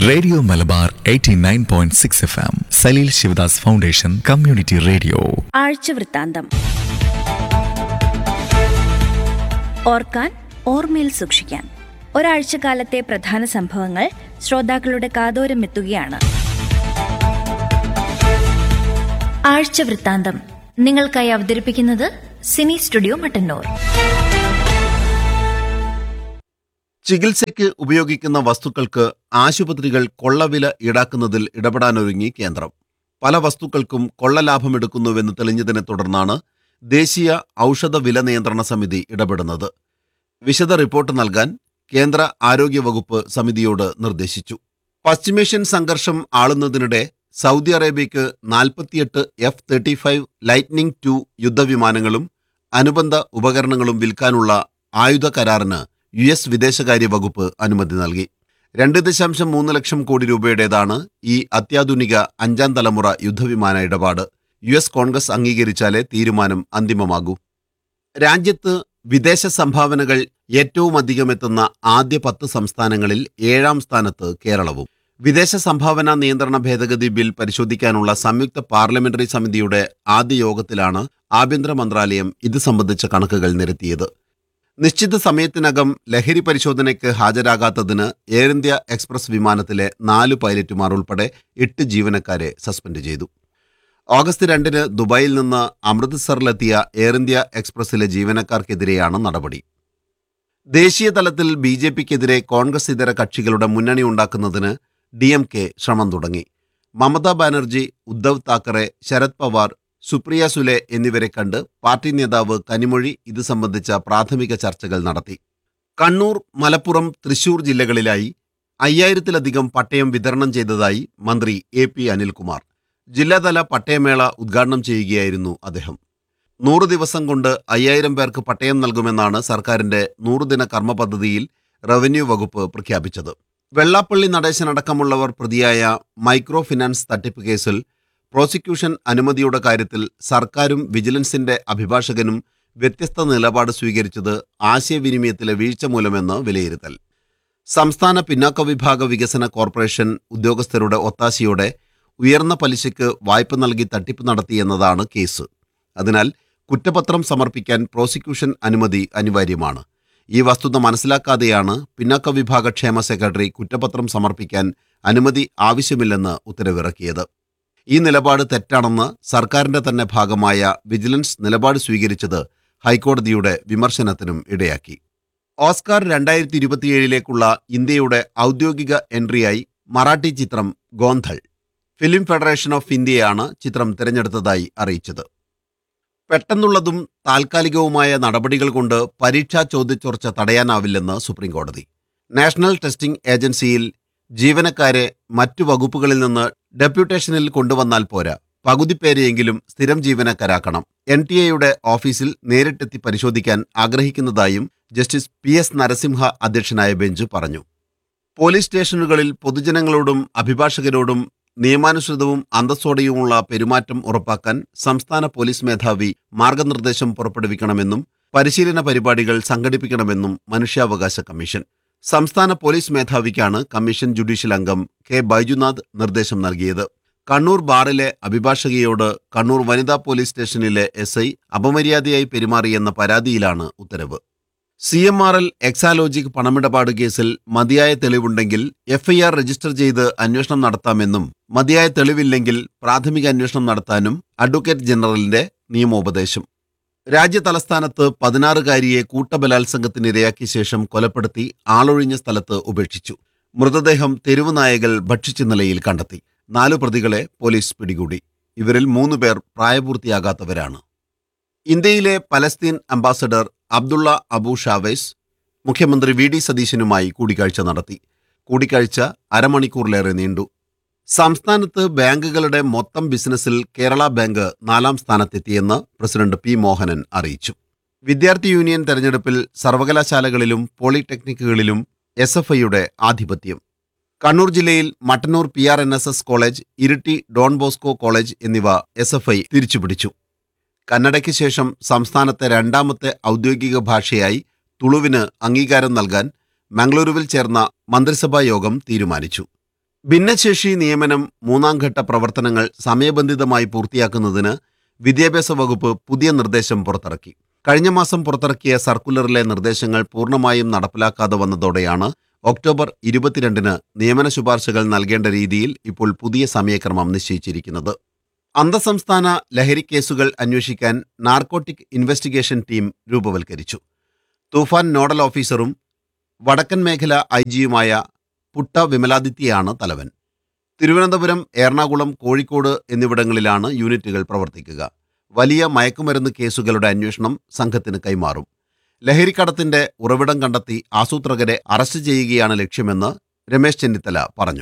radio Malabar 89.6 point six F M Saleel Shivadas foundation community radio ആഴ്ചവൃത്താന്തം ഓർക്കാൻ ഓർമ്മയിൽ സൂക്ഷിക്കാൻ ഒരാഴ്ചക്കാലത്തെ പ്രധാന സംഭവങ്ങൾ ശ്രോതാക്കളുടെ കാതോരം എത്തുകയാണ് ആഴ്ചവൃത്താന്തം നിങ്ങൾക്കായി അവതരിപ്പിക്കുന്നത് സിനി സ്റ്റുഡിയോ മട്ടന്നൂർ ചികിത്സയ്ക്ക് ഉപയോഗിക്കുന്ന വസ്തുക്കൾക്ക് ആശുപത്രികൾ കൊള്ളവില ഈടാക്കുന്നതിൽ ഇടപെടാനൊരുങ്ങി കേന്ദ്രം പല വസ്തുക്കൾക്കും കൊള്ളലാഭമെടുക്കുന്നുവെന്ന് തെളിഞ്ഞതിനെ തുടർന്നാണ് ദേശീയ ഔഷധ വില നിയന്ത്രണ സമിതി ഇടപെടുന്നത് വിശദ റിപ്പോർട്ട് നൽകാൻ കേന്ദ്ര ആരോഗ്യവകുപ്പ് സമിതിയോട് നിർദ്ദേശിച്ചു പശ്ചിമേഷ്യൻ സംഘർഷം ആളുന്നതിനിടെ സൗദി അറേബ്യയ്ക്ക് നാൽപ്പത്തിയെട്ട് F thirty five Lightning two യുദ്ധവിമാനങ്ങളും അനുബന്ധ ഉപകരണങ്ങളും വിൽക്കാനുള്ള ആയുധ കരാറിന് യു എസ് വിദേശകാര്യ വകുപ്പ് അനുമതി നൽകി രണ്ട് ദശാംശം മൂന്ന് ലക്ഷം കോടി രൂപയുടേതാണ് ഈ അത്യാധുനിക അഞ്ചാം തലമുറ യുദ്ധവിമാന ഇടപാട് യു എസ് കോൺഗ്രസ് അംഗീകരിച്ചാലേ തീരുമാനം അന്തിമമാകൂ രാജ്യത്ത് വിദേശ സംഭാവനകൾ ഏറ്റവും അധികം എത്തുന്ന ആദ്യ പത്ത് സംസ്ഥാനങ്ങളിൽ ഏഴാം സ്ഥാനത്ത് കേരളവും വിദേശ സംഭാവന നിയന്ത്രണ ഭേദഗതി ബിൽ പരിശോധിക്കാനുള്ള സംയുക്ത പാർലമെന്ററി സമിതിയുടെ ആദ്യ യോഗത്തിലാണ് ആഭ്യന്തര മന്ത്രാലയം ഇത് സംബന്ധിച്ച കണക്കുകൾ നിരത്തിയത് നിശ്ചിത സമയത്തിനകം ലഹരി പരിശോധനയ്ക്ക് ഹാജരാകാത്തതിന് എയർ ഇന്ത്യ എക്സ്പ്രസ് വിമാനത്തിലെ നാല് പൈലറ്റുമാർ ഉൾപ്പെടെ എട്ട് ജീവനക്കാരെ സസ്പെൻഡ് ചെയ്തു ഓഗസ്റ്റ് രണ്ടിന് ദുബായിൽ നിന്ന് അമൃത്സറിലെത്തിയ എയർ ഇന്ത്യ എക്സ്പ്രസിലെ ജീവനക്കാർക്കെതിരെയാണ് നടപടി ദേശീയ തലത്തിൽ ബി ജെ പിക്കെതിരെ കോൺഗ്രസ് ഇതര കക്ഷികളുടെ മുന്നണി ഉണ്ടാക്കുന്നതിന് ഡി എം കെ ശ്രമം തുടങ്ങി മമതാ ബാനർജി ഉദ്ധവ് താക്കറെ ശരത് പവാർ സുപ്രിയ സുലെ എന്നിവരെ കണ്ട് പാർട്ടി നേതാവ് കനിമൊഴി ഇത് സംബന്ധിച്ച പ്രാഥമിക ചർച്ചകൾ നടത്തി കണ്ണൂർ മലപ്പുറം തൃശൂർ ജില്ലകളിലായി അയ്യായിരത്തിലധികം പട്ടയം വിതരണം ചെയ്തതായി മന്ത്രി എ പി അനിൽകുമാർ ജില്ലാതല പട്ടയമേള ഉദ്ഘാടനം ചെയ്യുകയായിരുന്നു അദ്ദേഹം നൂറ് ദിവസം കൊണ്ട് അയ്യായിരം പേർക്ക് പട്ടയം നൽകുമെന്നാണ് സർക്കാരിന്റെ നൂറുദിന കർമ്മ പദ്ധതിയിൽ റവന്യൂ വകുപ്പ് പ്രഖ്യാപിച്ചത് വെള്ളാപ്പള്ളി നടേശനടക്കമുള്ളവർ പ്രതിയായ മൈക്രോ ഫിനാൻസ് തട്ടിപ്പ് കേസിൽ പ്രോസിക്യൂഷൻ അനുമതിയുടെ കാര്യത്തിൽ സർക്കാരും വിജിലൻസിന്റെ അഭിഭാഷകനും വ്യത്യസ്ത നിലപാട് സ്വീകരിച്ചത് ആശയവിനിമയത്തിലെ വീഴ്ച മൂലമെന്ന് വിലയിരുത്തൽ സംസ്ഥാന പിന്നാക്ക വിഭാഗ വികസന കോർപ്പറേഷൻ ഉദ്യോഗസ്ഥരുടെ ഒത്താശയോടെ ഉയർന്ന പലിശയ്ക്ക് വായ്പ നൽകി തട്ടിപ്പ് നടത്തിയെന്നതാണ് കേസ് അതിനാൽ കുറ്റപത്രം സമർപ്പിക്കാൻ പ്രോസിക്യൂഷൻ അനുമതി അനിവാര്യമാണ് ഈ വസ്തുത മനസ്സിലാക്കാതെയാണ് പിന്നാക്ക വിഭാഗ ക്ഷേമ സെക്രട്ടറി കുറ്റപത്രം സമർപ്പിക്കാൻ അനുമതി ആവശ്യമില്ലെന്ന് ഉത്തരവിറക്കിയത് ഈ നിലപാട് തെറ്റാണെന്ന് സർക്കാരിന്റെ തന്നെ ഭാഗമായ വിജിലൻസ് നിലപാട് സ്വീകരിച്ചത് ഹൈക്കോടതിയുടെ വിമർശനത്തിനും ഇടയാക്കി ഓസ്കാർ രണ്ടായിരത്തി ഇരുപത്തിയേഴിലേക്കുള്ള ഇന്ത്യയുടെ ഔദ്യോഗിക എൻട്രിയായി മറാഠി ചിത്രം ഗോന്ധൾ ഫിലിം ഫെഡറേഷൻ ഓഫ് ഇന്ത്യയാണ് ചിത്രം തിരഞ്ഞെടുത്തതായി അറിയിച്ചത് പെട്ടെന്നുള്ളതും താൽക്കാലികവുമായ നടപടികൾ കൊണ്ട് പരീക്ഷാ ചോദ്യചോർച്ച തടയാനാവില്ലെന്ന് സുപ്രീംകോടതി നാഷണൽ ടെസ്റ്റിംഗ് ഏജൻസിയിൽ ജീവനക്കാരെ മറ്റു വകുപ്പുകളിൽ നിന്ന് ഡെപ്യൂട്ടേഷനിൽ കൊണ്ടുവന്നാൽ പോരാ പകുതി പേരെയെങ്കിലും സ്ഥിരം ജീവനക്കാരാക്കണം എൻ ടി എയുടെ ഓഫീസിൽ നേരിട്ടെത്തി പരിശോധിക്കാൻ ആഗ്രഹിക്കുന്നതായും ജസ്റ്റിസ് പി എസ് നരസിംഹ അധ്യക്ഷനായ ബെഞ്ച് പറഞ്ഞു പോലീസ് സ്റ്റേഷനുകളിൽ പൊതുജനങ്ങളോടും അഭിഭാഷകരോടും നിയമാനുസൃതവും അന്തസ്സോടെയുമുള്ള പെരുമാറ്റം ഉറപ്പാക്കാൻ സംസ്ഥാന പോലീസ് മേധാവി മാർഗനിർദ്ദേശം പുറപ്പെടുവിക്കണമെന്നും പരിശീലന പരിപാടികൾ സംഘടിപ്പിക്കണമെന്നും മനുഷ്യാവകാശ കമ്മീഷൻ സംസ്ഥാന പോലീസ് മേധാവിക്കാണ് കമ്മീഷൻ ജുഡീഷ്യൽ അംഗം കെ ബൈജുനാഥ് നിർദ്ദേശം നൽകിയത് കണ്ണൂർ ബാറിലെ അഭിഭാഷകയോട് കണ്ണൂർ വനിതാ പോലീസ് സ്റ്റേഷനിലെ എസ് ഐ അപമര്യാദയായി പെരുമാറിയെന്ന പരാതിയിലാണ് ഉത്തരവ് C M R L Exalogic പണമിടപാട് കേസിൽ മതിയായ തെളിവുണ്ടെങ്കിൽ എഫ്ഐആർ രജിസ്റ്റർ ചെയ്ത് അന്വേഷണം നടത്താമെന്നും മതിയായ തെളിവില്ലെങ്കിൽ പ്രാഥമിക അന്വേഷണം നടത്താനും അഡ്വക്കേറ്റ് ജനറലിന്റെ നിയമോപദേശം രാജ്യതലസ്ഥാനത്ത് പതിനാറുകാരിയെ കൂട്ടബലാത്സംഗത്തിനിരയാക്കിയ ശേഷം കൊലപ്പെടുത്തി ആളൊഴിഞ്ഞ സ്ഥലത്ത് ഉപേക്ഷിച്ചു മൃതദേഹം തെരുവ് നായകൾ ഭക്ഷിച്ച നിലയിൽ കണ്ടെത്തി നാലു പ്രതികളെ പോലീസ് പിടികൂടി ഇവരിൽ മൂന്ന് പേർ പ്രായപൂർത്തിയാകാത്തവരാണ് ഇന്ത്യയിലെ Palestine ambassador Abdullah Abu Shawesh മുഖ്യമന്ത്രി വി ഡി സതീശനുമായി കൂടിക്കാഴ്ച നടത്തി കൂടിക്കാഴ്ച അരമണിക്കൂറിലേറെ നീണ്ടു സംസ്ഥാനത്ത് ബാങ്കുകളുടെ മൊത്തം ബിസിനസ്സിൽ കേരള ബാങ്ക് നാലാം സ്ഥാനത്തെത്തിയെന്ന് പ്രസിഡന്റ് പി മോഹനൻ അറിയിച്ചു വിദ്യാർത്ഥി യൂണിയൻ തെരഞ്ഞെടുപ്പിൽ സർവകലാശാലകളിലും പോളിടെക്നിക്കുകളിലും എസ് എഫ് ഐയുടെ ആധിപത്യം കണ്ണൂർ ജില്ലയിൽ Mattannur P R N S S college Iritty Don Bosco college എന്നിവ എസ് എഫ് ഐ തിരിച്ചുപിടിച്ചു കന്നഡയ്ക്ക് ശേഷം സംസ്ഥാനത്തെ രണ്ടാമത്തെ ഔദ്യോഗിക ഭാഷയായി തുളുവിന് അംഗീകാരം നൽകാൻ മംഗളൂരുവിൽ ചേർന്ന മന്ത്രിസഭാ യോഗം തീരുമാനിച്ചു ഭിന്നശേഷി നിയമനം മൂന്നാം ഘട്ട പ്രവർത്തനങ്ങൾ സമയബന്ധിതമായി പൂർത്തിയാക്കുന്നതിന് വിദ്യാഭ്യാസ വകുപ്പ് പുതിയ നിർദ്ദേശം പുറത്തിറക്കി കഴിഞ്ഞ മാസം പുറത്തിറക്കിയ സർക്കുലറിലെ നിർദ്ദേശങ്ങൾ പൂർണ്ണമായും നടപ്പിലാക്കാതെ വന്നതോടെയാണ് ഒക്ടോബർ ഇരുപത്തിരണ്ടിന് നിയമന ശുപാർശകൾ നൽകേണ്ട രീതിയിൽ ഇപ്പോൾ പുതിയ സമയക്രമം നിശ്ചയിച്ചിരിക്കുന്നത് അന്തസംസ്ഥാന ലഹരി കേസുകൾ അന്വേഷിക്കാൻ നാർക്കോട്ടിക് ഇൻവെസ്റ്റിഗേഷൻ ടീം രൂപവൽക്കരിച്ചു തൂഫാൻ നോഡൽ ഓഫീസറും വടക്കൻ മേഖല ഐ ജിയുമായ പുട്ട വിമലാദിത്യയാണ് തലവൻ തിരുവനന്തപുരം എറണാകുളം കോഴിക്കോട് എന്നിവിടങ്ങളിലാണ് യൂണിറ്റുകൾ പ്രവർത്തിക്കുക വലിയ മയക്കുമരുന്ന് കേസുകളുടെ അന്വേഷണം സംഘത്തിന് കൈമാറും ലഹരിക്കടത്തിന്റെ ഉറവിടം കണ്ടെത്തി ആസൂത്രകരെ അറസ്റ്റ് ചെയ്യുകയാണ് ലക്ഷ്യമെന്ന് രമേശ് ചെന്നിത്തല പറഞ്ഞു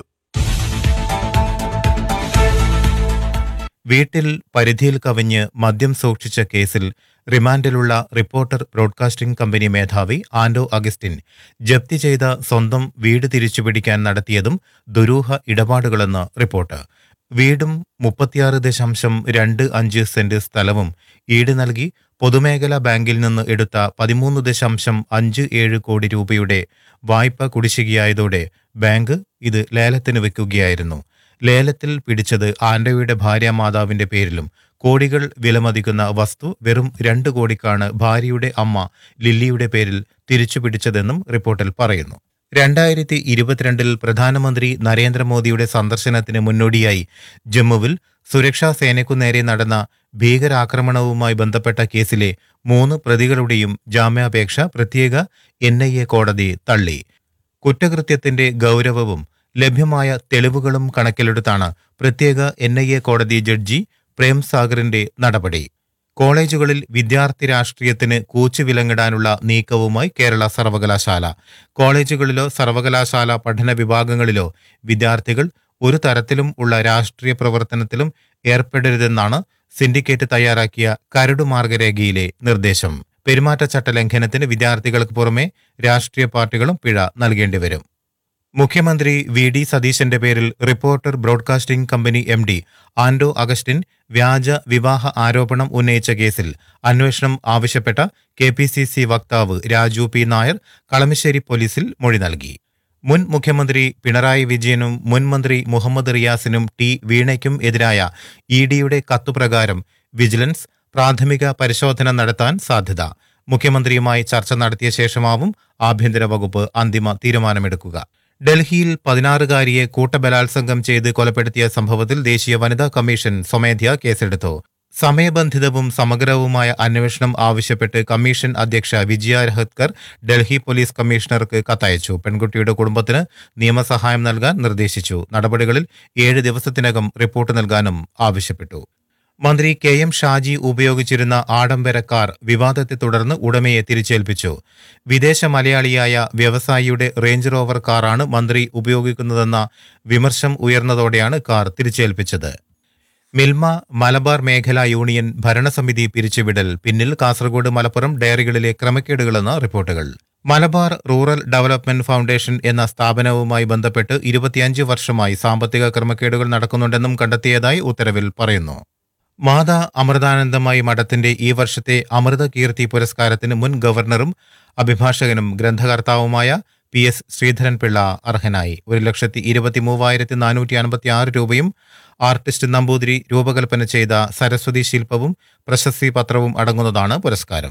വീട്ടിൽ പരിധിയിൽ കവിഞ്ഞ് മദ്യം സൂക്ഷിച്ച കേസിൽ റിമാൻഡിലുള്ള റിപ്പോർട്ടർ ബ്രോഡ്കാസ്റ്റിംഗ് കമ്പനി മേധാവി ആൻഡോ അഗസ്റ്റിൻ ജപ്തി ചെയ്ത സ്വന്തം വീട് തിരിച്ചുപിടിക്കാൻ നടത്തിയതും ദുരൂഹ ഇടപാടുകളെന്ന് റിപ്പോർട്ട് വീടും മുപ്പത്തിയാറ് ദശാംശം രണ്ട് അഞ്ച് സെന്റ് സ്ഥലവും ഈട് നൽകി പൊതുമേഖലാ ബാങ്കിൽ നിന്ന് എടുത്ത പതിമൂന്ന് ദശാംശം അഞ്ച് ഏഴ് കോടി രൂപയുടെ വായ്പ കുടിശ്ശികയായതോടെ ബാങ്ക് ഇത് ലേലത്തിന് വെക്കുകയായിരുന്നു ലേലത്തിൽ പിടിച്ചത് ആൻഡോയുടെ ഭാര്യ മാതാവിന്റെ പേരിലും കോടികൾ വിലമതിക്കുന്ന വസ്തു വെറും രണ്ട് കോടിക്കാണ് ഭാര്യയുടെ അമ്മ ലില്ലിയുടെ പേരിൽ തിരിച്ചു പിടിച്ചതെന്നും റിപ്പോർട്ടിൽ പറയുന്നു രണ്ടായിരത്തി ഇരുപത്തിരണ്ടിൽ പ്രധാനമന്ത്രി നരേന്ദ്രമോദിയുടെ സന്ദർശനത്തിന് മുന്നോടിയായി ജമ്മുവിൽ സുരക്ഷാ സേനയ്ക്കു നേരെ നടന്ന ഭീകരാക്രമണവുമായി ബന്ധപ്പെട്ട കേസിലെ മൂന്ന് പ്രതികളുടെയും ജാമ്യാപേക്ഷ പ്രത്യേക എൻ കോടതി തള്ളി കുറ്റകൃത്യത്തിന്റെ ഗൗരവവും ലഭ്യമായ തെളിവുകളും കണക്കിലെടുത്താണ് പ്രത്യേക എൻ ഐ എ കോടതി ജഡ്ജി പ്രേം സാഗറിന്റെ നടപടി കോളേജുകളിൽ വിദ്യാർത്ഥി രാഷ്ട്രീയത്തിന് കൂച്ചുവിലങ്ങിടാനുള്ള നീക്കവുമായി കേരള സർവകലാശാല കോളേജുകളിലോ സർവകലാശാല പഠന വിഭാഗങ്ങളിലോ വിദ്യാർത്ഥികൾ ഒരു തരത്തിലും ഉള്ള രാഷ്ട്രീയ പ്രവർത്തനത്തിലും ഏർപ്പെടരുതെന്നാണ് സിൻഡിക്കേറ്റ് തയ്യാറാക്കിയ കരടു മാർഗരേഖയിലെ നിർദ്ദേശം പെരുമാറ്റച്ചട്ട ലംഘനത്തിന് വിദ്യാർത്ഥികൾക്ക് പുറമെ രാഷ്ട്രീയ പാർട്ടികളും പിഴ നൽകേണ്ടി വരും മുഖ്യമന്ത്രി വി ഡി സതീശന്റെ പേരിൽ reporter broadcasting company M D Anto Augustine വ്യാജ വിവാഹ ആരോപണം ഉന്നയിച്ച കേസിൽ അന്വേഷണം ആവശ്യപ്പെട്ട കെ പി സി സി വക്താവ് രാജു പി നായർ കളമശ്ശേരി പോലീസിൽ മൊഴി നൽകി മുൻ മുഖ്യമന്ത്രി പിണറായി വിജയനും മുൻ മന്ത്രി മുഹമ്മദ് റിയാസിനും ടി വീണയ്ക്കും എതിരായ ഇ ഡിയുടെ കത്തുപ്രകാരം വിജിലൻസ് പ്രാഥമിക പരിശോധന നടത്താൻ സാധ്യത മുഖ്യമന്ത്രിയുമായി ചർച്ച നടത്തിയ ശേഷമാവും ആഭ്യന്തര വകുപ്പ് അന്തിമ തീരുമാനമെടുക്കുക ഡൽഹിയിൽ പതിനാറുകാരിയെ കൂട്ടബലാത്സംഗം ചെയ്ത് കൊലപ്പെടുത്തിയ സംഭവത്തിൽ ദേശീയ വനിതാ കമ്മീഷൻ സ്വമേധ്യാ കേസെടുത്തു സമയബന്ധിതവും സമഗ്രവുമായ അന്വേഷണം ആവശ്യപ്പെട്ട് കമ്മീഷൻ അധ്യക്ഷ വിജയ രഹത്കർ ഡൽഹി പോലീസ് കമ്മീഷണർക്ക് കത്തയച്ചു പെൺകുട്ടിയുടെ കുടുംബത്തിന് നിയമസഹായം നൽകാൻ നിർദ്ദേശിച്ചു നടപടികളിൽ ഏഴ് ദിവസത്തിനകം റിപ്പോർട്ട് നൽകാനും ആവശ്യപ്പെട്ടു മന്ത്രി കെ എം ഷാജി ഉപയോഗിച്ചിരുന്ന ആഡംബര കാർ വിവാദത്തെ തുടർന്ന് ഉടമയെ തിരിച്ചേൽപ്പിച്ചു വിദേശ മലയാളിയായ വ്യവസായിയുടെ റേഞ്ച് റോവർ കാറാണ് മന്ത്രി ഉപയോഗിക്കുന്നതെന്ന വിമർശം ഉയർന്നതോടെയാണ് കാർ തിരിച്ചേൽപ്പിച്ചത് മിൽമ മലബാർ മേഖലാ യൂണിയൻ ഭരണസമിതി പിരിച്ചുവിടൽ പിന്നിൽ കാസർഗോഡ് മലപ്പുറം ഡയറികളിലെ ക്രമക്കേടുകളെന്ന റിപ്പോർട്ടുകൾ മലബാർ റൂറൽ ഡെവലപ്മെന്റ് ഫൗണ്ടേഷൻ എന്ന സ്ഥാപനവുമായി ബന്ധപ്പെട്ട് ഇരുപത്തിയഞ്ച് വർഷമായി സാമ്പത്തിക ക്രമക്കേടുകൾ നടക്കുന്നുണ്ടെന്നും കണ്ടെത്തിയതായി ഉത്തരവിൽ പറയുന്നു മാതാ അമൃതാനന്ദമായി മഠത്തിന്റെ ഈ വർഷത്തെ അമൃത കീർത്തി പുരസ്കാരത്തിന് മുൻ ഗവർണറും അഭിഭാഷകനും ഗ്രന്ഥകർത്താവുമായ പി എസ് ശ്രീധരൻപിള്ള അർഹനായി ഒരു ലക്ഷത്തി ഇരുപത്തി മൂവായിരത്തി നാനൂറ്റി അൻപത്തി ആറ് രൂപയും ആർട്ടിസ്റ്റ് നമ്പൂതിരി രൂപകൽപ്പന ചെയ്ത സരസ്വതി ശില്പവും പ്രശസ്തി പത്രവും അടങ്ങുന്നതാണ് പുരസ്കാരം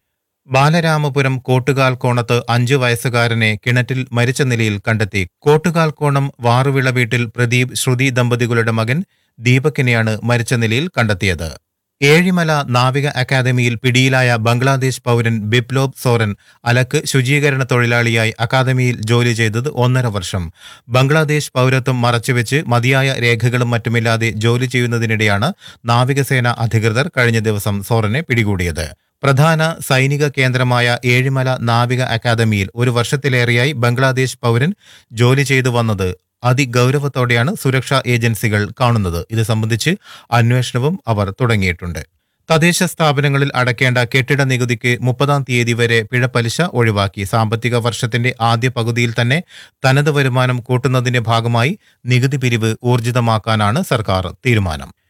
ബാലരാമപുരം കോട്ടുകാൽ കോണത്ത് അഞ്ചു വയസ്സുകാരനെ കിണറ്റിൽ മരിച്ച നിലയിൽ കണ്ടെത്തി കോട്ടുകാൽ കോണം വാറുവിള വീട്ടിൽ പ്രദീപ് ശ്രുതി ദമ്പതികളുടെ മകൻ ദീപകിനെയാണ് മരിച്ച നിലയിൽ കണ്ടെത്തിയത് ഏഴിമല നാവിക അക്കാദമിയിൽ പിടിയിലായ ബംഗ്ലാദേശ് പൗരൻ ബിപ്ലോബ് സോറൻ അലക്ക് ശുചീകരണ തൊഴിലാളിയായി അക്കാദമിയിൽ ജോലി ചെയ്തത് ഒന്നര വർഷം ബംഗ്ലാദേശ് പൗരത്വം മറച്ചുവെച്ച് മതിയായ രേഖകളും മറ്റുമില്ലാതെ ജോലി ചെയ്യുന്നതിനിടെയാണ് നാവികസേന അധികൃതർ കഴിഞ്ഞ ദിവസം സോറനെ പിടികൂടിയത് പ്രധാന സൈനിക കേന്ദ്രമായ ഏഴിമല നാവിക അക്കാദമിയിൽ ഒരു വർഷത്തിലേറെയായി ബംഗ്ലാദേശ് പൗരൻ ജോലി ചെയ്തു വന്നത് അതിഗൗരവത്തോടെയാണ് സുരക്ഷാ ഏജൻസികൾ കാണുന്നത് ഇത് സംബന്ധിച്ച് അന്വേഷണവും അവർ തുടങ്ങിയിട്ടുണ്ട് തദ്ദേശ സ്ഥാപനങ്ങളിൽ അടയ്ക്കേണ്ട കെട്ടിട നികുതിക്ക് മുപ്പതാം തീയതി വരെ പിഴപ്പലിശ ഒഴിവാക്കി സാമ്പത്തിക വർഷത്തിന്റെ ആദ്യ പകുതിയിൽ തന്നെ തനത് വരുമാനം കൂട്ടുന്നതിന്റെ ഭാഗമായി നികുതി പിരിവ് ഊർജിതമാക്കാനാണ് സർക്കാർ തീരുമാനം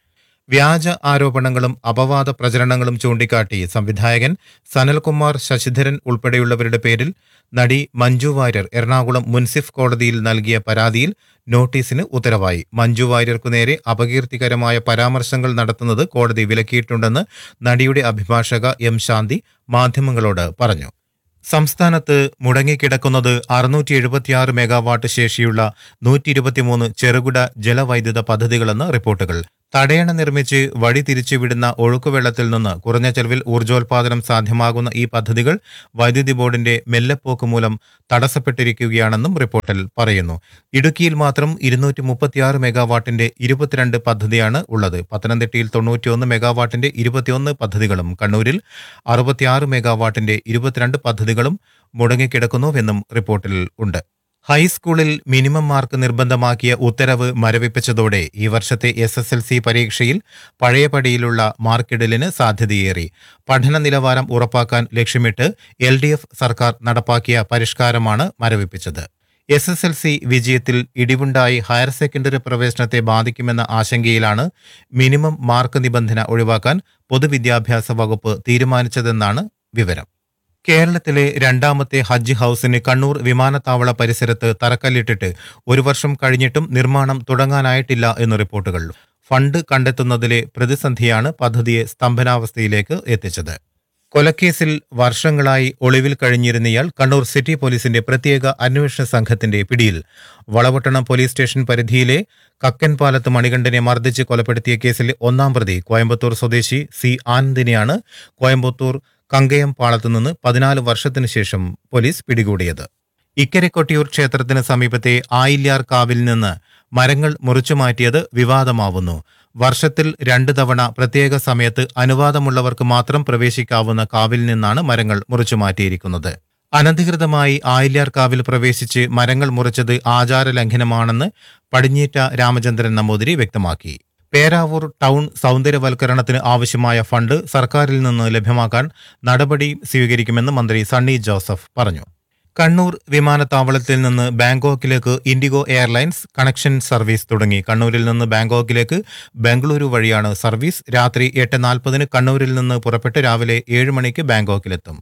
വ്യാജ ആരോപണങ്ങളും അപവാദ പ്രചരണങ്ങളും ചൂണ്ടിക്കാട്ടി സംവിധായകൻ സനൽകുമാർ ശശിധരൻ ഉൾപ്പെടെയുള്ളവരുടെ പേരിൽ നടി മഞ്ജു വാര്യർ എറണാകുളം മുൻസിഫ് കോടതിയിൽ നൽകിയ പരാതിയിൽ നോട്ടീസിന് ഉത്തരവായി മഞ്ജു വാര്യർക്കു നേരെ അപകീർത്തികരമായ പരാമർശങ്ങൾ നടത്തുന്നത് കോടതി വിലക്കിയിട്ടുണ്ടെന്ന് നടിയുടെ അഭിഭാഷക എം ശാന്തി മാധ്യമങ്ങളോട് പറഞ്ഞു സംസ്ഥാനത്ത് മുടങ്ങിക്കിടക്കുന്നത് അറുന്നൂറ്റി എഴുപത്തിയാറ് മെഗാവാട്ട് ശേഷിയുള്ള നൂറ്റി ഇരുപത്തിമൂന്ന് ചെറുകിട ജലവൈദ്യുത പദ്ധതികളെന്ന് റിപ്പോർട്ടുകൾ തടയണ നിർമ്മിച്ച് വഴി തിരിച്ചുവിടുന്ന ഒഴുക്കുവെള്ളത്തിൽ നിന്ന് കുറഞ്ഞ ചെലവിൽ ഊർജ്ജോൽപാദനം സാധ്യമാകുന്ന ഈ പദ്ധതികൾ വൈദ്യുതി ബോർഡിന്റെ മെല്ലെപ്പോക്ക് മൂലം തടസ്സപ്പെട്ടിരിക്കുകയാണെന്നും റിപ്പോർട്ടിൽ പറയുന്നു ഇടുക്കിയിൽ മാത്രം ഇരുന്നൂറ്റി മുപ്പത്തിയാറ് മെഗാവാട്ടിന്റെ ഇരുപത്തിരണ്ട് പദ്ധതിയാണ് ഉള്ളത് പത്തനംതിട്ടയിൽ തൊണ്ണൂറ്റിയൊന്ന് മെഗാവാട്ടിന്റെ ഇരുപത്തിയൊന്ന് പദ്ധതികളും കണ്ണൂരിൽ അറുപത്തിയാറ് മെഗാവാട്ടിന്റെ ഇരുപത്തിരണ്ട് പദ്ധതികളും മുടങ്ങിക്കിടക്കുന്നുവെന്നും റിപ്പോർട്ടിൽ ഉണ്ട് ഹൈസ്കൂളിൽ മിനിമം മാർക്ക് നിർബന്ധമാക്കിയ ഉത്തരവ് മരവിപ്പിച്ചതോടെ ഈ വർഷത്തെ എസ് എസ് എൽ സി പരീക്ഷയിൽ പഴയപടിയിലുള്ള മാർക്കിടലിന് സാധ്യതയേറി പഠന നിലവാരം ഉറപ്പാക്കാൻ ലക്ഷ്യമിട്ട് എൽ ഡി എഫ് സർക്കാർ നടപ്പാക്കിയ പരിഷ്കാരമാണ് മരവിപ്പിച്ചത് എസ് എസ് എൽ സി വിജയത്തിൽ ഇടിവുണ്ടായി ഹയർ സെക്കൻഡറി പ്രവേശനത്തെ ബാധിക്കുമെന്ന ആശങ്കയിലാണ് മിനിമം മാർക്ക് നിബന്ധന ഒഴിവാക്കാൻ പൊതുവിദ്യാഭ്യാസ വകുപ്പ് തീരുമാനിച്ചതെന്നാണ് വിവരം കേരളത്തിലെ രണ്ടാമത്തെ ഹജ്ജ് ഹൌസിന് കണ്ണൂർ വിമാനത്താവള പരിസരത്ത് തറക്കല്ലിട്ടിട്ട് ഒരു വർഷം കഴിഞ്ഞിട്ടും നിർമ്മാണം തുടങ്ങാനായിട്ടില്ല എന്ന് റിപ്പോർട്ടുകൾ ഫണ്ട് കണ്ടെത്തുന്നതിലെ പ്രതിസന്ധിയാണ് പദ്ധതിയെ സ്തംഭനാവസ്ഥയിലേക്ക് എത്തിച്ചത് കൊലക്കേസിൽ വർഷങ്ങളായി ഒളിവിൽ കഴിഞ്ഞിരുന്നയാൾ കണ്ണൂർ സിറ്റി പോലീസിന്റെ പ്രത്യേക അന്വേഷണ സംഘത്തിന്റെ പിടിയിൽ വളവട്ടണം പോലീസ് സ്റ്റേഷൻ പരിധിയിലെ കക്കൻപാലത്ത് മണികണ്ഠനെ മർദ്ദിച്ച് കൊലപ്പെടുത്തിയ കേസിലെ ഒന്നാം പ്രതി കോയമ്പത്തൂർ സ്വദേശി സി ആനന്ദിനെയാണ് കോയമ്പത്തൂർ കങ്കയം പാളത്തു നിന്ന് പതിനാല് വർഷത്തിനു ശേഷം പോലീസ് പിടികൂടിയത് ഇക്കരെ കൊട്ടിയൂർ ക്ഷേത്രത്തിന് സമീപത്തെ ആയില്യാർ കാവിൽ നിന്ന് മരങ്ങൾ മുറിച്ചുമാറ്റിയത് വിവാദമാവുന്നു വർഷത്തിൽ രണ്ടു തവണ പ്രത്യേക സമയത്ത് അനുവാദമുള്ളവർക്ക് മാത്രം പ്രവേശിക്കാവുന്ന കാവിൽ നിന്നാണ് മരങ്ങൾ മുറിച്ചുമാറ്റിയിരിക്കുന്നത് അനധികൃതമായി ആയില്യാർ കാവിൽ പ്രവേശിച്ച് മരങ്ങൾ മുറിച്ചത് ആചാര ലംഘനമാണെന്ന് പടിഞ്ഞീറ്റ രാമചന്ദ്രൻ നമ്പൂതിരി വ്യക്തമാക്കി പേരാവൂർ ടൗൺ സൗന്ദര്യവൽക്കരണത്തിന് ആവശ്യമായ ഫണ്ട് സർക്കാരിൽ നിന്ന് ലഭ്യമാക്കാൻ നടപടി സ്വീകരിക്കുമെന്ന് മന്ത്രി സണ്ണി ജോസഫ് പറഞ്ഞു കണ്ണൂർ വിമാനത്താവളത്തിൽ നിന്ന് ബാങ്കോക്കിലേക്ക് ഇൻഡിഗോ എയർലൈൻസ് കണക്ഷൻ സർവീസ് തുടങ്ങി കണ്ണൂരിൽ നിന്ന് ബാങ്കോക്കിലേക്ക് ബംഗളൂരു വഴിയാണ് സർവീസ് രാത്രി എട്ട് നാൽപ്പതിന് കണ്ണൂരിൽ നിന്ന് പുറപ്പെട്ട് രാവിലെ ഏഴ് മണിക്ക് ബാങ്കോക്കിലെത്തും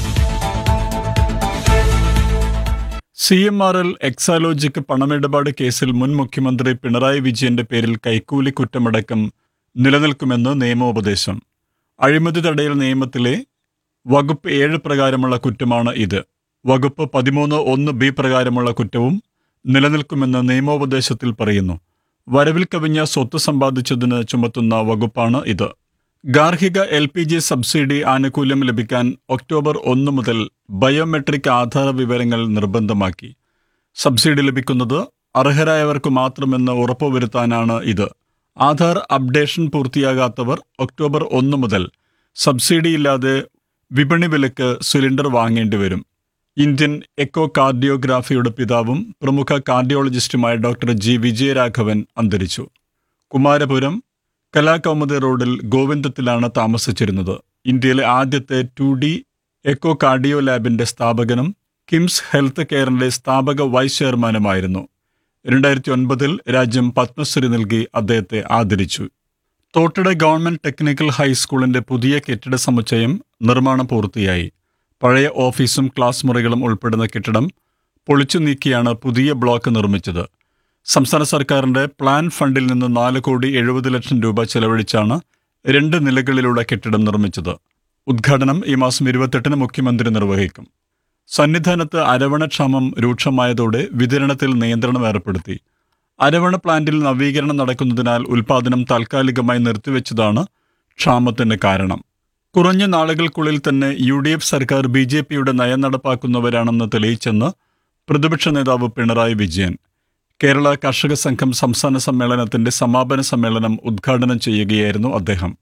C M R L Exalogic പണമിടപാട് കേസിൽ മുൻ മുഖ്യമന്ത്രി പിണറായി വിജയന്റെ പേരിൽ കൈക്കൂലി കുറ്റമടക്കം നിലനിൽക്കുമെന്ന് നിയമോപദേശം അഴിമതി തടയൽ നിയമത്തിലെ വകുപ്പ് ഏഴ് പ്രകാരമുള്ള കുറ്റമാണ് ഇത് വകുപ്പ് പതിമൂന്ന് ഒന്ന് ബി പ്രകാരമുള്ള കുറ്റവും നിലനിൽക്കുമെന്ന് നിയമോപദേശത്തിൽ പറയുന്നു വരവിൽ കവിഞ്ഞ സ്വത്ത് സമ്പാദിച്ചതിന് ചുമത്തുന്ന വകുപ്പാണ് ഇത് ഗാർഹിക എൽ പി ജി സബ്സിഡി ആനുകൂല്യം ലഭിക്കാൻ ഒക്ടോബർ ഒന്ന് മുതൽ ബയോമെട്രിക് ആധാര വിവരങ്ങൾ നിർബന്ധമാക്കി സബ്സിഡി ലഭിക്കുന്നത് അർഹരായവർക്ക് മാത്രമെന്ന് ഉറപ്പുവരുത്താനാണ് ഇത് ആധാർ അപ്ഡേഷൻ പൂർത്തിയാകാത്തവർ ഒക്ടോബർ ഒന്ന് മുതൽ സബ്സിഡിയില്ലാതെ വിപണി വിലക്ക് സിലിണ്ടർ വാങ്ങേണ്ടി വരും ഇന്ത്യൻ എക്കോ കാർഡിയോഗ്രാഫിയുടെ പിതാവും പ്രമുഖ കാർഡിയോളജിസ്റ്റുമായ ഡോക്ടർ ജി വിജയരാഘവൻ അന്തരിച്ചു കുമാരപുരം കലാകൗമുദി റോഡിൽ ഗോവിന്ദത്തിലാണ് താമസിച്ചിരുന്നത് ഇന്ത്യയിലെ ആദ്യത്തെ ടു ഡി എക്കോ കാർഡിയോ ലാബിന്റെ സ്ഥാപകനും കിംസ് ഹെൽത്ത് കെയറിന്റെ സ്ഥാപക വൈസ് ചെയർമാനുമായിരുന്നു രണ്ടായിരത്തി ഒൻപതിൽ രാജ്യം പത്മശ്രീ നൽകി അദ്ദേഹത്തെ ആദരിച്ചു തോട്ടട ഗവൺമെന്റ് ടെക്നിക്കൽ ഹൈസ്കൂളിന്റെ പുതിയ കെട്ടിട സമുച്ചയം നിർമ്മാണം പൂർത്തിയായി പഴയ ഓഫീസും ക്ലാസ് മുറികളും ഉൾപ്പെടുന്ന കെട്ടിടം പൊളിച്ചു നീക്കിയാണ് പുതിയ ബ്ലോക്ക് നിർമ്മിച്ചത് സംസ്ഥാന സർക്കാരിന്റെ പ്ലാൻ ഫണ്ടിൽ നിന്ന് നാല് കോടി എഴുപത് ലക്ഷം രൂപ ചെലവഴിച്ചാണ് രണ്ട് നിലകളിലുള്ള കെട്ടിടം നിർമ്മിച്ചത് ഉദ്ഘാടനം ഈ മാസം ഇരുപത്തെട്ടിന് മുഖ്യമന്ത്രി നിർവഹിക്കും സന്നിധാനത്ത് അരവണക്ഷാമം രൂക്ഷമായതോടെ വിതരണത്തിൽ നിയന്ത്രണം ഏർപ്പെടുത്തി അരവണ പ്ലാന്റിൽ നവീകരണം നടക്കുന്നതിനാൽ ഉൽപാദനം താൽക്കാലികമായി നിർത്തിവെച്ചതാണ് ക്ഷാമത്തിന് കാരണം കുറഞ്ഞ നാളുകൾക്കുള്ളിൽ തന്നെ യു ഡി എഫ് സർക്കാർ ബി ജെ പിയുടെ നയം നടപ്പാക്കുന്നവരാണെന്ന് തെളിയിച്ചെന്ന് പ്രതിപക്ഷ നേതാവ് പിണറായി വിജയൻ കേരള കർഷക സംഘം സംസ്ഥാന സമ്മേളനത്തിന്റെ സമാപന സമ്മേളനം ഉദ്ഘാടനം ചെയ്യുകയായിരുന്നു അദ്ദേഹം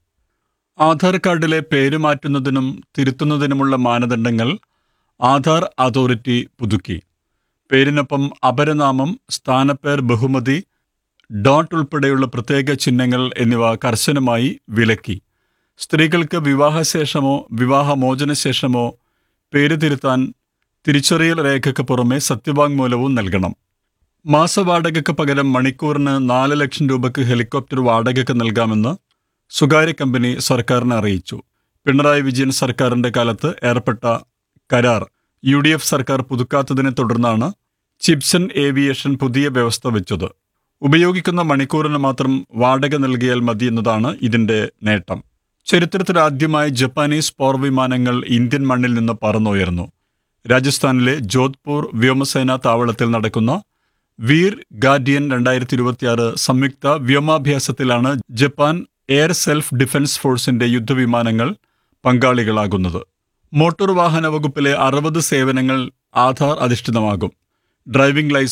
ആധാർ കാർഡിലെ പേര് മാറ്റുന്നതിനും തിരുത്തുന്നതിനുമുള്ള മാനദണ്ഡങ്ങൾ ആധാർ അതോറിറ്റി പുതുക്കി പേരിനൊപ്പം അപരനാമം സ്ഥാനപ്പേർ ബഹുമതി ഡോട്ട് ഉൾപ്പെടെയുള്ള പ്രത്യേക ചിഹ്നങ്ങൾ എന്നിവ കർശനമായി വിലക്കി സ്ത്രീകൾക്ക് വിവാഹശേഷമോ വിവാഹമോചനശേഷമോ പേര് തിരുത്താൻ തിരിച്ചറിയൽ രേഖയ്ക്ക് പുറമെ സത്യവാങ്മൂലവും നൽകണം മാസവാടകയ്ക്ക് പകരം മണിക്കൂറിന് നാല് ലക്ഷം രൂപയ്ക്ക് ഹെലികോപ്റ്റർ വാടകയ്ക്ക് നൽകാമെന്ന് സ്വകാര്യ കമ്പനി സർക്കാരിനെ അറിയിച്ചു പിണറായി വിജയൻ സർക്കാരിന്റെ കാലത്ത് ഏർപ്പെട്ട കരാർ യു ഡി എഫ് സർക്കാർ പുതുക്കാത്തതിനെ തുടർന്നാണ് ചിപ്സൺ ഏവിയേഷൻ പുതിയ വ്യവസ്ഥ വെച്ചത് ഉപയോഗിക്കുന്ന മണിക്കൂറിന് മാത്രം വാടക നൽകിയാൽ മതി എന്നതാണ് ഇതിന്റെ നേട്ടം ചരിത്രത്തിൽ ആദ്യമായി ജപ്പാനീസ് പോർ വിമാനങ്ങൾ ഇന്ത്യൻ മണ്ണിൽ നിന്ന് പറന്നുയർന്നു രാജസ്ഥാനിലെ ജോധ്പൂർ വ്യോമസേനാ താവളത്തിൽ നടക്കുന്ന വീർ ഗാർഡിയൻ രണ്ടായിരത്തി ഇരുപത്തിയാറ് സംയുക്ത വ്യോമാഭ്യാസത്തിലാണ് ജപ്പാൻ എയർ സെൽഫ് ഡിഫൻസ് ഫോഴ്സിന്റെ യുദ്ധവിമാനങ്ങൾ പങ്കാളികളാകുന്നത് മോട്ടോർ വാഹന വകുപ്പിലെ അറുപത് സേവനങ്ങൾ ആധാർ അധിഷ്ഠിതമാകും ഡ്രൈവിംഗ് ലൈസൻസ്